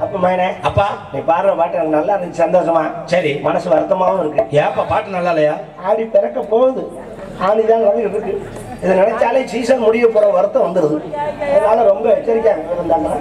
அப்ப மயனே அப்பா நீ பாடுற பாட்டு எனக்கு நல்லா இருந்துச்சு சந்தோஷமா சரி மனசு வருத்தமாவும் இருக்கு ஏப்பா பாட்டு நல்லா இல்லையா ஆடி பிறக்க போகுது ஆடி தான் நடந்துகிட்டு இருக்கு இதை நினைச்சாலே சீசன் முடிய போற வருத்தம் வந்துடுது அதனால ரொம்ப எச்சரிக்கையா இருந்தாங்க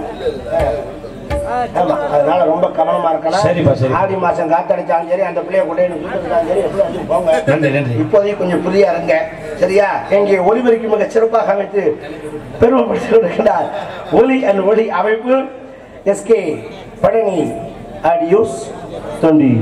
ஆமா அதனால ரொம்ப கவனமா இருக்கணும் சரிப்பா, சரி. ஆடி மாசம் காத்தடிச்சாலும் சரி அந்த பிள்ளைய கொண்டு போய் வீட்டுக்கு சரி எப்படி வந்து போங்க நன்றி நன்றி இப்போதைக்கு கொஞ்சம் ஃப்ரீயா இருங்க சரியா எங்கே ஒலிபெருக்கி மிக சிறப்பாக அமைத்து பெருமைப்படுத்தி கொண்டிருக்கிறார் ஒலி அண்ட் ஒளி அமைப்பு S K Palani audios Thondi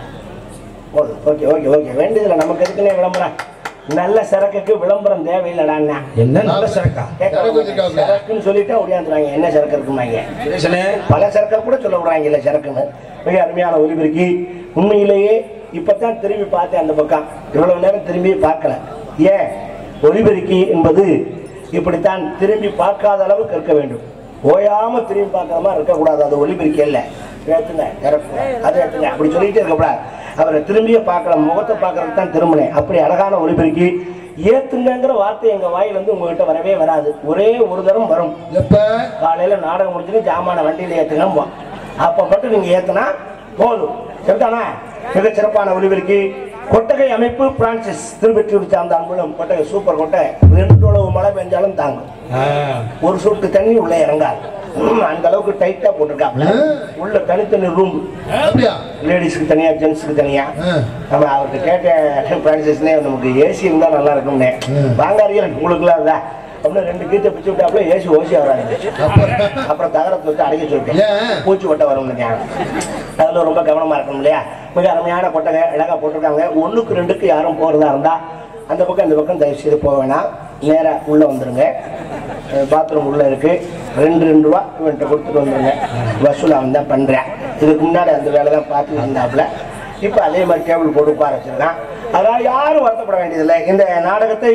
okay okay okay வேண்டியதில்லை நமக்கு எதுக்குன்னே விளம்பரம் நல்ல சரக்குக்கு விளம்பரம் தேவையில்லடாண்ணா என்ன நல்ல சரக்கா சரக்கு வச்சிருக்காப்ல. சரக்குன்னு சொல்லிட்டு ஒடியாந்துறாங்க என்ன சரக்கு இருக்குமாங்க சுரேஷனே பல சரக்கை கூட சொல்ல விடுறாங்க இல்லை சரக்குன்னு மிக அருமையான ஒலிபெருக்கி உண்மையிலேயே இப்பதான் திரும்பி பார்த்தேன் அந்த பக்கம் இவ்வளவு நேரம் திரும்பி பார்க்கல ஏன் ஒலிபெருக்கி என்பது இப்படித்தான் திரும்பி பார்க்காத அளவுக்கு இருக்க வேண்டும் ஓயாம திரும்பி பார்க்காம மாதிரி இருக்கக்கூடாது அது ஒலிபெருக்கி இல்லை ஏத்துங்க இறக்குங்க அதை ஏத்துங்க அப்படி சொல்லிட்டே இருக்கக்கூடாது அவரை திரும்பியே பார்க்கலாம் முகத்தை பார்க்கறதுக்கு தான் திரும்பினேன் அப்படி அழகான ஒலிபெருக்கி ஏத்துங்கங்கிற வார்த்தை எங்க வாயிலிருந்து உங்ககிட்ட வரவே வராது ஒரே ஒரு தரம் வரும் எப்ப காலையில நாடகம் முடிச்சுட்டு ஜாமான வண்டியில ஏத்துங்க அப்ப மட்டும் நீங்க ஏத்துனா போதும் சரிதானா மிக சிறப்பான ஒலிபெருக்கி கொட்டகை அமைப்பு பிரான்சிஸ் திருவெற்றியூர் சார்ந்த அன்புலம் கொட்டகை சூப்பர் கொட்டை ரெண்டு அளவு மழை பெஞ்சாலும் தாங்கும் ஆ, ஒரு சொட்டு தண்ணி உள்ள இறங்காது உம், அந்த அளவுக்கு டைட்டா போட்டிருக்காங்க உள்ள தனித்தனி ரூம் அப்படியா லேடிஸ்க்கு தனியா ஜென்ஸுக்கு தனியா ஆ. நம்ம அவர்கிட்ட கேட்டேன் பிரான்சிஸ்னே நமக்கு ஏசி இருந்தா நல்லா இருக்கும்னே ம். வாங்காரியா எனக்கு உங்களுக்குலாம் இருந்தா அப்படின்னு ரெண்டு கீத்தை பிச்சு விட்டாப்புல ஏசி ஓசி வராது அப்புறம் தகரத்தை வச்சு அடைக்க சொல்லிட்டேன் ஏன்? பூச்சி கொட்டை வரும் அதுல ரொம்ப கவனமா இருக்கணும் இல்லையா மிக அருமையான கொட்டகை அழகா போட்டிருக்காங்க ஒண்ணுக்கு ரெண்டுக்கு யாரும் போறதா இருந்தா அந்த பக்கம் இந்த பக்கம் தயவு செய்து போக வேணாம் நேரா உள்ள வந்துருங்க பாத்ரூம் உள்ள இருக்கு ரெண்டு ரெண்டு ரூபா இவன்கிட்ட கொடுத்துட்டு வந்துருங்க வசூல் அவன் தான் பண்றேன் இதுக்கு முன்னாடி அந்த வேலை தான் பார்த்துட்டு இருந்தாப்புல இப்போ அதே மாதிரி டேபிள் போட்டு உட்கார வச்சிருக்கான் அதனால யாரும் வருத்தப்பட வேண்டியதில்லை இந்த நாடகத்தை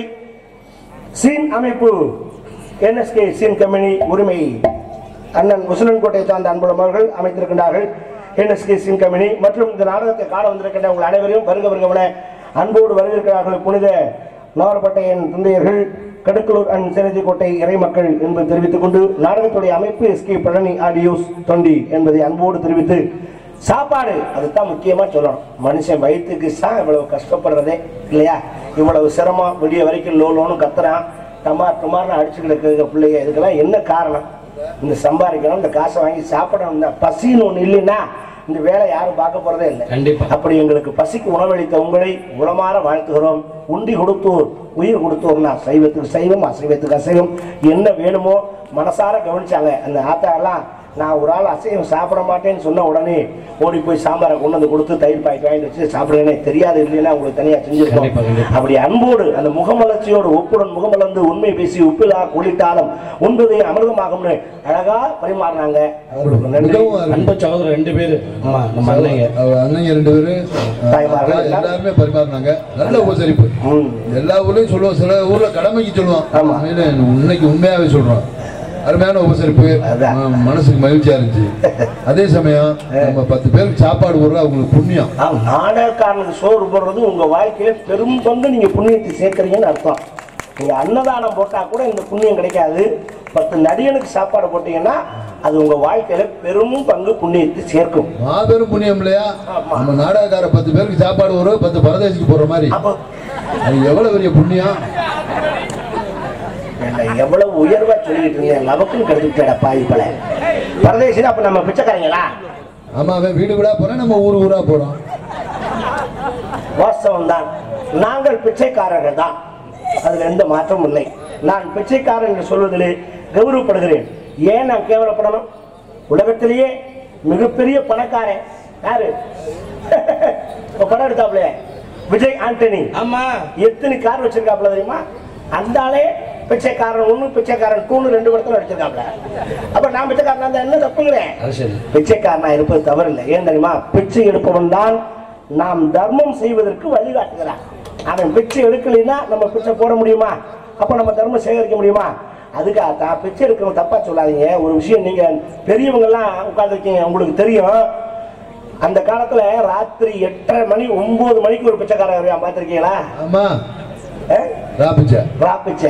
சீன் அமைப்பு என்எஸ்கே சீன் கம்பெனி உரிமை அண்ணன் முசலன்கோட்டை சார்ந்த அன்புடன் அவர்கள் அமைத்திருக்கின்றார்கள் என்எஸ்கே சீன் கம்பெனி மற்றும் இந்த நாடகத்தை காண வந்திருக்கின்ற உங்கள் அனைவரையும் வருக வருகவன அன்போடு வரவேற்கிறார்கள் புனித நோரப்பட்டையின் தந்தையர்கள் கடுக்கலூர் அண்ட் சேனதிக்கோட்டை இறைமக்கள் என்பதை தெரிவித்துக் கொண்டு நாடகத்துடைய அமைப்பு எஸ்கே பழனி ஆடியோஸ் தொண்டி என்பதை அன்போடு தெரிவித்து சாப்பாடு அதுதான் முக்கியமா சொல்லணும் மனுஷன் வயிற்றுக்கு தான் இவ்வளவு கஷ்டப்படுறதே இல்லையா இவ்வளவு சிரமம் விடிய வரைக்கும் லோ லோன்னு கத்துறான் டமார் டமார்னு அடிச்சு கிடக்குற பிள்ளைங்க இதுக்கெல்லாம் என்ன காரணம் இந்த சம்பாதிக்கணும் இந்த காசை வாங்கி சாப்பிடணும் இந்த பசின்னு ஒண்ணு இல்லைன்னா இந்த வேலை யாரும் பார்க்க போறதே இல்லை கண்டிப்பா. அப்படி எங்களுக்கு பசிக்கு உணவளித்த உங்களை உளமாற வாழ்த்துகிறோம் உண்டி கொடுத்தோர் உயிர் கொடுத்தோர்னா சைவத்துக்கு சைவம் அசைவத்துக்கு அசைவம் என்ன வேணுமோ மனசார கவனிச்சாங்க அந்த ஆத்தாலாம் நான் ஒரு ஆள் அசைவம் சாப்பிட மாட்டேன்னு சொன்ன உடனே ஓடி போய் சாம்பாரை கொண்டு வந்து கொடுத்து தயிர் பாய்க்கு வாங்கிட்டு வச்சு சாப்பிடுங்கன்னு தெரியாது இல்லைன்னா உங்களுக்கு தனியா செஞ்சிருக்கோம் கண்டிப்பா, கண்டிப்பா. அப்படி அன்போடு அந்த முகமலர்ச்சியோடு ஒப்புடன் முகமலர்ந்து உண்மை பேசி உப்பிலா குளிட்டாலும் உண்பதை அமிர்தமாகும்னு அழகா பரிமாறினாங்க அவங்களுக்கு நன்றி மிகவும் அருமை. அன்பு சகோதரர் ரெண்டு பேரு ஆமா நம்ம அண்ணங்க அவ அண்ணங்க ரெண்டு பேரு தாய்மார்கள் அஹ், எல்லாருமே பரிமாறினாங்க நல்ல உபசரிப்பு ம். எல்லா ஊர்லயும் சொல்லுவோம் சில ஊர்ல கடமைக்கு சொல்லுவோம் ஆமா. உண்மையில இன்னைக்கு உண்மையாவே சொல்றோம் அருமையான உபசரிப்பு அதான். ம- மனசுக்கு மகிழ்ச்சியா இருந்துச்சு அதே சமயம் நம்ம பத்து பேருக்கு சாப்பாடு போடுறது அவங்களுக்கு புண்ணியம் ஆ, நாடகக்காரனுக்கு சோறு போடுறது உங்க வாழ்க்கையில பெரும் பங்கு நீங்க புண்ணியத்தை சேர்க்கறீங்கன்னு அர்த்தம் நீங்க அன்னதானம் போட்டா கூட இந்த புண்ணியம் கிடைக்காது பத்து நடிகனுக்கு சாப்பாடு போட்டீங்கன்னா அது உங்க வாழ்க்கையில பெரும் பங்கு புண்ணியத்தை சேர்க்கும் மாபெரும் புண்ணியம் இல்லையா ஆமா. நம்ம நாடகக்கார பத்து பேருக்கு சாப்பாடு வரும் பத்து பரதேசிக்கு போற மாதிரி அப்போ அது எவ்வளவு பெரிய புண்ணியம் என்னை எவ்வளவு உயர்வா சொல்லிட்டு இருந்தேன் லவக்குன்னு கெடுத்துட்டா பாய் பல பரதேசினா அப்ப நம்ம பிச்சைக்காரங்களா ஆமா அவன் வீடு வீடா போறோம் நம்ம ஊர் ஊரா போறோம் வாஸ்தவம் தான் நாங்கள் பிச்சைக்காரர்கள் தான் அதுல எந்த மாற்றமும் இல்லை நான் பிச்சைக்காரன் என்று சொல்வதிலே கௌரவப்படுகிறேன் ஏன் நான் கேவலப்படணும் உலகத்திலேயே மிகப்பெரிய பணக்காரன் யாரு இப்ப படம் எடுத்தாப்ல விஜய் ஆண்டனி ஆமா எத்தனை கார் வச்சிருக்காப்ல தெரியுமா அந்த ஆளே பிச்சைக்காரன் ஒண்ணு பிச்சைக்காரன் டூன்னு ரெண்டு படத்துல வச்சிருக்காப்ல அப்ப நான் பிச்சைக்காரனா இருந்தா என்ன தப்புங்கிறேன் அது சரி பிச்சைக்காரனா இருப்பது தவறில்லை ஏன் தெரியுமா பிச்சை எடுப்பவன் தான் நாம் தர்மம் செய்வதற்கு வழிகாட்டுகிறான் அவன் பிச்சை எடுக்கலைன்னா நம்ம பிச்சை போட முடியுமா அப்ப நம்ம தர்மம் சேகரிக்க முடியுமா அதுக்காக தான் பிச்சை எடுக்கிறவங்க தப்பா சொல்லாதீங்க ஒரு விஷயம் நீங்க பெரியவங்க எல்லாம் உட்காந்துருக்கீங்க உங்களுக்கு தெரியும் அந்த காலத்துல ராத்திரி எட்டரை மணி ஒன்பது மணிக்கு ஒரு பிச்சைக்காரன் வருவான் பார்த்திருக்கீங்களா ஆமா ஆ? ராபிச்ச ராப்பிச்ச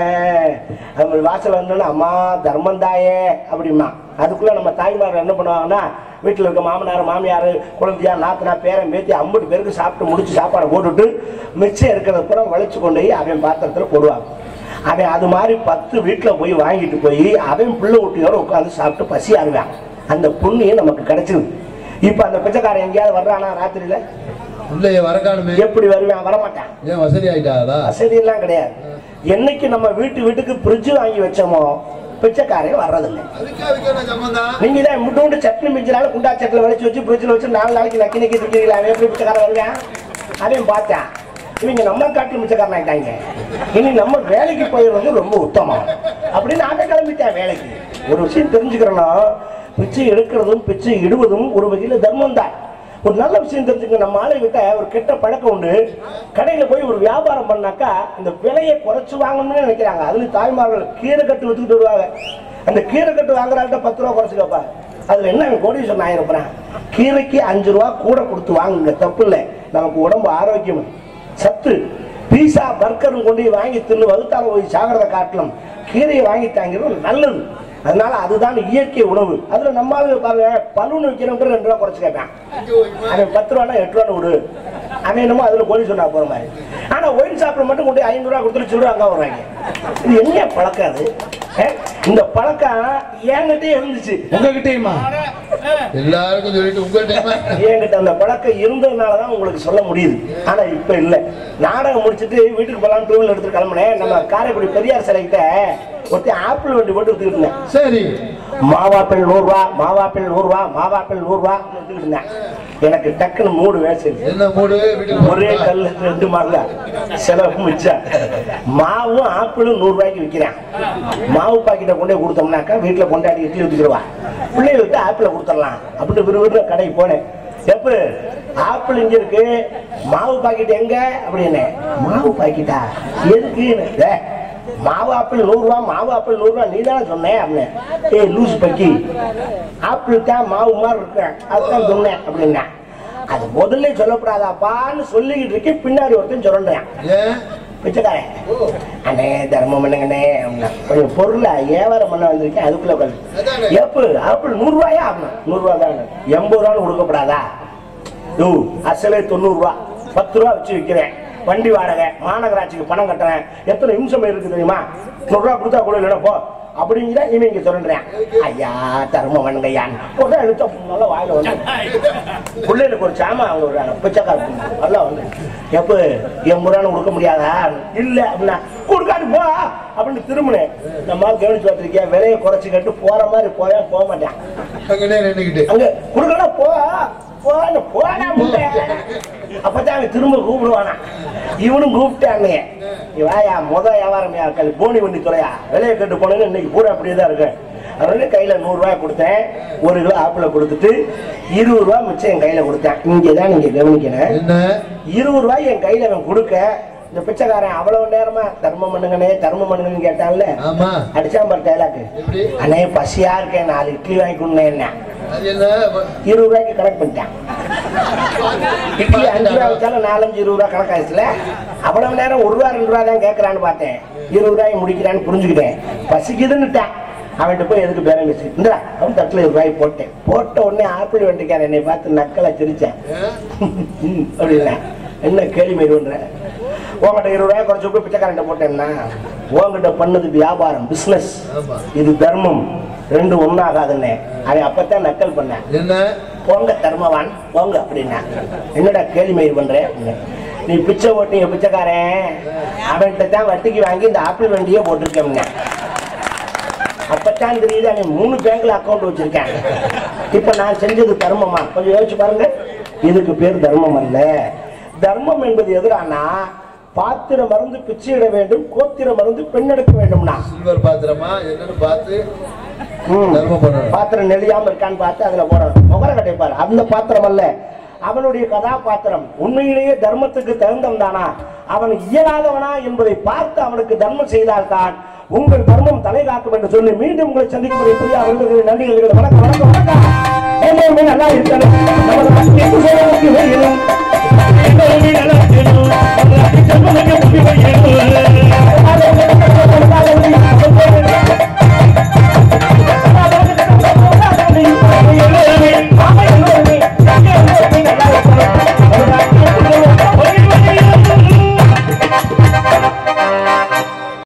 அவங்க வாசல் வந்தோன்னா அம்மா தர்மம் தாயே அப்படிமா அதுக்குள்ள நம்ம தாய்மார் என்ன பண்ணுவாங்கன்னா வீட்டில் இருக்க மாமனார் மாமியார் குழந்தையா நாத்தனா பேரன் பேத்தி ஐம்பது பேருக்கு சாப்பிட்டு முடிச்சு சாப்பாடை போட்டுட்டு மிச்சம் இருக்கிறத பூரா வலிச்சு கொண்டு போய் அவன் பாத்திரத்தில் போடுவாங்க அவன் அது மாதிரி பத்து வீட்டில் போய் வாங்கிட்டு போய் அவன் பிள்ளை குட்டியோட உட்காந்து சாப்பிட்டு பசி ஆடுவான் அந்த புண்ணியம் நமக்கு கிடைச்சிது இப்போ அந்த பிச்சைக்காரன் எங்கேயாவது வர்றானா ராத்திரியில உள்ளே வரக்கானுமே எப்படி வருவான் வரமாட்டான் ஏன் வசதி ஆயிட்டாதா வசதியெல்லாம் கிடையாது என்னைக்கு நம்ம வீட்டு வீட்டுக்கு ஃப்ரிட்ஜ் வாங்கி வச்சோமோ பிச்சைக்காரன் வர்றதில்லை அதுக்கு அதுக்கு என்ன சம்பந்தம் நீங்க தான் முட்டு சட்னி மிஞ்சினால குண்டா சட்டில் வலிச்சு வச்சு ஃப்ரிட்ஜில் வச்சு நாலு நாளைக்கு நக்கி நக்கி திக்கிறீங்களா அவன் எப்படி பிச்சைக்காரன் வருவேன் அதையும் பார்த்தேன் இவங்க நம்ம காட்டில் மிச்சக்காரன் ஆயிட்டாங்க இனி நம்ம வேலைக்கு போயிடுறது ரொம்ப உத்தமம் அப்படின்னு நான் கிளம்பிட்டேன் வேலைக்கு ஒரு விஷயம் தெரிஞ்சுக்கிறேன்னா பிச்சை எடுக்கிறதும் பிச்சை இடுவதும் ஒரு வகையில் தர்மம் தான் ஒரு நல்ல விஷயம் தெரிஞ்சுங்க நம்ம ஆளுகிட்ட ஒரு கெட்ட பழக்கம் உண்டு கடையில் போய் ஒரு வியாபாரம் பண்ணாக்கா அந்த விலையை குறைச்சு வாங்கணும்னு நினைக்கிறாங்க அதுல தாய்மார்கள் கீரை கட்டு வச்சுக்கிட்டு வருவாங்க அந்த கீரை கட்டு வாங்குறாள்கிட்ட பத்து ரூபா குறைச்சிக்கப்பா அதுல என்ன அவன் கோடீஸ்வரன் ஆயிருப்பான் கீரைக்கு அஞ்சு ரூபா கூட கொடுத்து வாங்குங்க தப்பு இல்லை நமக்கு உடம்பு ஆரோக்கியம் சத்து பீஸா பர்கரும் கொண்டு போய் வாங்கி தின்னு வகுத்தால போய் சாகிறத காட்டிலும் கீரையை வாங்கி தாங்கிறது நல்லது அதனால அதுதான் இயற்கை உணவு அதுல நம்ம ஆளுங்க பாருங்க பலூன் வைக்கிறவங்க ரெண்டு ரூபா குறைச்சு கேட்பான் அவன் பத்து ரூபானா எட்டு ரூபான்னு விடு அவன் என்னமோ அதுல கோழி சொன்னா போற மாதிரி ஆனா ஒயின் ஷாப்ல மட்டும் கொண்டு போய் ஐநூறு ரூபா கொடுத்துட்டு சில்லு அங்க வர்றாங்க இது என்ன பழக்கம் அது அஹ்? இந்த பழக்கம் என்கிட்டயே இருந்துச்சு உங்ககிட்டயுமா எல்லாருக்கும் சொல்லிட்டு உங்கள்கிட்ட என்கிட்ட அந்த பழக்கம் இருந்ததுனால தான் உங்களுக்கு சொல்ல முடியுது ஆனா இப்ப இல்ல நாடகம் முடிச்சிட்டு வீட்டுக்கு போலாம் டூ வீலர் எடுத்து கிளம்புனேன் நம்ம காரைக்குடி பெரியார் சிலைக்கிட்ட ஒருத்தன் ஆப்பிள் வண்டி போட்டு எடுத்துக்கிட்டு இருந்தேன் சரி மாவாப்பிள் நூறுரூவா மாவாப்பிள் நூறுரூவா மாவாப்பிள் நூறுரூவா எடுத்துக்கிட்டு இருந்தேன் எனக்கு டக்குன்னு மூடு வேசிச்சு என்ன மூடு வீட்டுக்கு ஒரே போறீங்களா? கல்லு ரெண்டு மாடல செலவு மிச்சம் மாவும் ஆப்பிளும் நூறு ரூபாய்க்கு விற்கிறேன் மாவு பாக்கெட்டை கொண்டே கொடுத்தோம்னாக்கா வீட்டில் கொண்டாடி இட்லி ஊற்றிக்கிடுவா பிள்ளைகளுக்கு ஆப்பிளை கொடுத்துடலாம் அப்படின்னு விறுவிறு கடைக்கு போனேன் எப்ப ஆப்பிள் இங்க இருக்கு மாவு பாக்கெட் எங்க அப்படின்னு மாவு பாக்கெட்டா எதுக்கு டேய், மாவு ஆப்பிள் நூறு ரூபா மாவு ஆப்பிள் நூறு ரூபா நீ தானே சொன்னேன் அப்படின்னு ஏய் லூஸ் பக்கி ஆப்பிள் தான் மாவு மாதிரி இருக்கேன் அதுதான் சொன்னேன் அப்படின்னா அது முதல்ல சொல்லக்கூடாதாப்பான்னு சொல்லிக்கிட்டு இருக்கேன் பின்னாடி ஒருத்தன் சொல்றேன் ஏன் பிச்சைக்காரன் அண்ணே தர்மம் பண்ணுங்கண்ணே அப்படின்னா கொஞ்சம் பொருளை வியாபாரம் பண்ண வந்திருக்கேன் அதுக்குள்ள அதானே. உட்காந்து எப்போ ஆப்பிள் நூறுரூவாயா அப்படின்னா நூறுரூவா தான் எண்பது ரூபான்னு கொடுக்கப்படாதா ஓ அசலே தொண்ணூறுரூவா பத்து ரூபா வச்சு விற்கிறேன் வண்டி வாடகை மாநகராட்சிக்கு பணம் கட்டுறேன் எத்தனை நிமிஷம் இருக்கு தெரியுமா நூறுரூவா கொடுத்தா கூட இல்லைன்னா போ அப்படிங்கிற இவன் இங்க சொல்றேன் ஐயா தர்மம் பண்ணுங்கய்யான் உடனே எடுத்த நல்லா வாயில வந்து பிள்ளைகளுக்கு ஒரு சாமான் அவங்க விடுறாங்க பிச்சைக்கார பொண்ணு. நல்லா வந்து எப்போ எண்பது ரூபான்னு கொடுக்க முடியாதா இல்ல அப்படின்னா கொடுக்காது போ அப்படின்னு திரும்பினேன் நம்ம கவனிச்சு பார்த்திருக்கேன் விலையை குறைச்சு கட்டு போற மாதிரி போயா போக மாட்டேன் அங்கனே நின்னுக்கிட்டு அங்க குடுக்கணும் போ போன போனா முட்டை அப்பதான் அவன் திரும்ப கூப்பிடுவானா இவனும் கூப்பிட்டாங்க நீ வாயா முத வியாபாரம் யாக்கல் போனி வண்டி துறையா விலையை கட்டு போனேன்னு இன்னைக்கு பூரா அப்படியே தான் இருக்கு அதனால கையில நூறு ரூபாய் கொடுத்தேன் ஒரு கிலோ ஆப்பிள கொடுத்துட்டு இருபது ரூபாய் மிச்சம் என் கையில கொடுத்தேன் இங்கதான் நீங்க கவனிக்கணும் என்ன இருபது ரூபாய் என் கையில அவன் கொடுக்க இந்த பிச்சைக்காரன் அவ்வளவு நேரமா தர்மம் பண்ணுங்கண்ணே தர்மம் பண்ணுங்கன்னு கேட்டான்ல ஆமா அடிச்சான் பாரு டைலாக்கு எப்படி அண்ணே பசியா இருக்கேன் நாலு இட்லி வாங்கி கொடுனே என்ன அது என்ன இருபது ரூபாய்க்கு கணக்கு பண்ணிட்டான் இட்லி அஞ்சு ரூபா வச்சாலும் நாலஞ்சு இருபது ரூபா கணக்காச்சுல அவ்வளவு நேரம் ஒரு ரூபா ரெண்டு ரூபா தான் கேட்கறான்னு பார்த்தேன் இருபது ரூபாய் முடிக்கிறான்னு புரிஞ்சுக்கிட்டேன் பசிக்குதுன்னுட்டான் அவன்கிட்ட போய் எதுக்கு பேரம் வச்சு இந்தா அவன் தட்டில் இருபது ரூபாய் போட்டேன் போட்ட உடனே ஆப்பிள் வண்டிக்காரன் என்னை பார்த்து நக்கலா சிரிச்சேன் ம், அப்படின்னா என்ன கேள்வி மாரி பண்ற உங்ககிட்ட இருபது ரூபாய் குறைச்சு போய் பிச்சைக்காரன் போட்டேன்னா உங்ககிட்ட பண்ணது வியாபாரம் பிசினஸ் ஆமா. இது தர்மம் ரெண்டு ஒன்னாகாதுன்னு அவன் அப்பதான் நக்கல் பண்ணேன் என்ன போங்க தர்மவான் போங்க அப்படின்னா என்னடா கேலி மயிர் பண்ற அப்படின்னு. நீ பிச்சை ஓட்டிங்க பிச்சைக்காரன் அவன்கிட்ட தான் வட்டிக்கு வாங்கி இந்த ஆப்பிள் வண்டியே போட்டிருக்கேன் அப்பத்தான் தெரியுது அவன் மூணு பேங்க்ல அக்கௌண்ட் வச்சிருக்கேன் இப்ப நான் செஞ்சது தர்மமா கொஞ்சம் யோசிச்சு பாருங்க இதுக்கு பேர் தர்மம் அல்ல தர்மம் என்பது எதிரானா பாத்திரம் மறந்து பிச்சையிட வேண்டும் கோத்திரம் மறந்து பெண்ணெடுக்க வேண்டும்னா சில்வர் பாத்திரமா என்னன்னு பார்த்து ம். தர்மம் பண்ணணும் பாத்திரம் நெளியாம இருக்கான்னு பார்த்து அதுல போடணும் முகர கட்டைப்பாரு அந்த பாத்திரம் அல்ல அவனுடைய கதாபாத்திரம் உண்மையிலேயே தர்மத்துக்கு தகுந்தவன் தானா அவன் இயலாதவனா என்பதை பார்த்து அவனுக்கு தர்மம் செய்தால்தான் உங்கள் தர்மம் தலை காக்கும் என்று சொல்லி மீண்டும் உங்களை சந்திக்கும் பிரியா அவர்களுக்கு நன்றி சொல்கிறேன். வணக்கம் வணக்கம் வணக்கம் எப்பவுமே நல்லா இருக்கணும் நமது மக்கள் எங்கு செல்வதற்கு வெளியிலும் எப்பவுமே நல்லா இருக்கணும். நமது அடிச்சல் காப்பி வைக்கணும்